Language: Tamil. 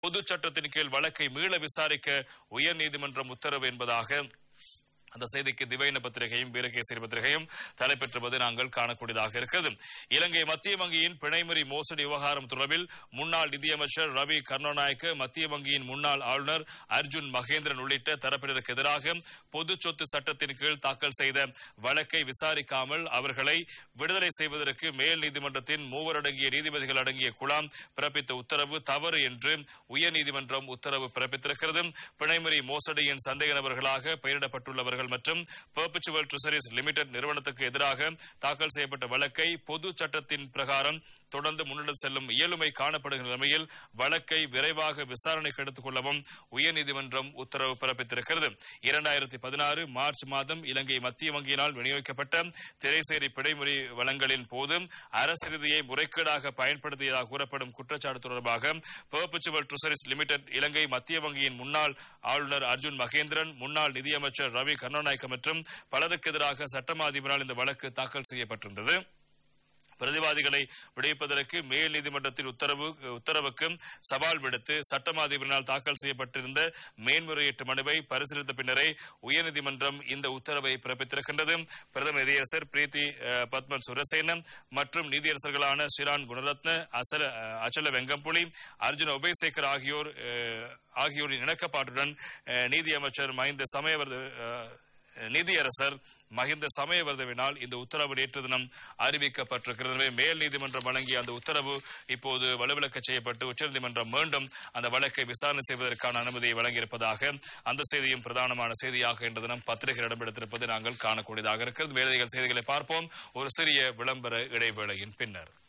பொது சட்டத்தின் கீழ் வழக்கை மீள விசாரிக்க உயர்நீதிமன்றம் உத்தரவு என்பதாக அந்த செய்திக்கு திவைன பத்திரிகையும் வீரகேசரி பத்திரிகையும் தலைப்பெற்றுவது நாங்கள் காணக்கூடியதாக இருக்கிறது இலங்கை மத்திய வங்கியின் பிணைமுறி மோசடி விவகாரம் தொடர்பில் முன்னாள் நிதியமைச்சர் ரவி கருணாநாயக்க மத்திய வங்கியின் முன்னாள் ஆளுநர் அர்ஜுன் மகேந்திரன் உள்ளிட்ட தரப்பினருக்கு எதிராக பொது சொத்து சட்டத்தின் கீழ் தாக்கல் செய்த வழக்கை விசாரிக்காமல் அவர்களை விடுதலை செய்வதற்கு மேல் நீதிமன்றத்தின் மூவரடங்கிய நீதிபதிகள் அடங்கிய குழாம் பிறப்பித்த உத்தரவு தவறு என்று உயர்நீதிமன்றம் உத்தரவு பிறப்பித்திருக்கிறது பிணைமுறி மோசடியின் சந்தேக நபர்களாக பெயரிடப்பட்டுள்ளவர்கள் மற்றும் பெர்பிச்சுவல் ட்ரெசரிஸ் லிமிடெட் நிறுவனத்துக்கு எதிராக தாக்கல் செய்யப்பட்ட வழக்கை பொது சட்டத்தின் பிரகாரம் தொடர்ந்து முன்னெடுத்து செல்லும் இயலுமை காணப்படுகிற நிலைமையில் வழக்கை விரைவாக விசாரணைக்கு எடுத்துக் கொள்ளவும் உயர்நீதிமன்றம் உத்தரவு பிறப்பித்திருக்கிறது இரண்டாயிரத்தி பதினாறு மார்ச் மாதம் இலங்கை மத்திய வங்கியினால் விநியோகிக்கப்பட்ட திரைசேரி பிடைமுறை வழங்கலின் போது அரசு ரீதியை முறைகேடாக பயன்படுத்தியதாக கூறப்படும் குற்றச்சாட்டு தொடர்பாக பெர்பிச்சுவல் ட்ரெசரிஸ் லிமிடெட் இலங்கை மத்திய வங்கியின் முன்னாள் ஆளுநர் அர்ஜுன் மகேந்திரன் முன்னாள் நிதியமைச்சர் ரவி கருணாநாயக்க மற்றும் பலருக்கு எதிராக சட்டமா அதிபரால் இந்த வழக்கு தாக்கல் செய்யப்பட்டிருந்தது பிரதிவாதிகளை விடுவிப்பதற்கு மேல் நீதிமன்றத்தின் உத்தரவு உத்தரவுக்கு சவால் விடுத்து சட்டமா அதிபரினால் தாக்கல் செய்யப்பட்டிருந்த மேன்முறையீட்டு மனுவை பரிசீலித்த பின்னரே உயர்நீதிமன்றம் இந்த உத்தரவை பிறப்பித்திருக்கின்றது பிரதம நீதியரசர் பிரீத்தி அஹ், பத்மன் சுரசேனன் மற்றும் நீதியரசர்களான ஷிரான் குணரத்ன அசல அஹ், அச்சல வெங்கம்புலி அர்ஜுன உபயசேகர் ஆகியோர் அஹ், ஆகியோரின் இணக்கப்பாட்டுடன் அஹ், நீதியமைச்சர் மஹிந்த சமயவர்த அஹ், நீதியரசர் மஹிந்த சமயவர்தவினால் இந்த உத்தரவு நேற்று தினம் அறிவிக்கப்பட்டிருக்கிறது எனவே மேல் நீதிமன்றம் வழங்கிய அந்த உத்தரவு இப்போது வலுவிலக்க செய்யப்பட்டு உச்சநீதிமன்றம் மீண்டும் அந்த வழக்கை விசாரணை செய்வதற்கான அனுமதியை வழங்கியிருப்பதாக அந்த செய்தியும் பிரதானமான செய்தியாக இன்று தினம் பத்திரிகை இடம்பெடுத்திருப்பதை நாங்கள் காணக்கூடியதாக இருக்கிறது மேலதிக செய்திகளை பார்ப்போம் ஒரு சிறிய விளம்பர இடைவேளையின் பின்னர்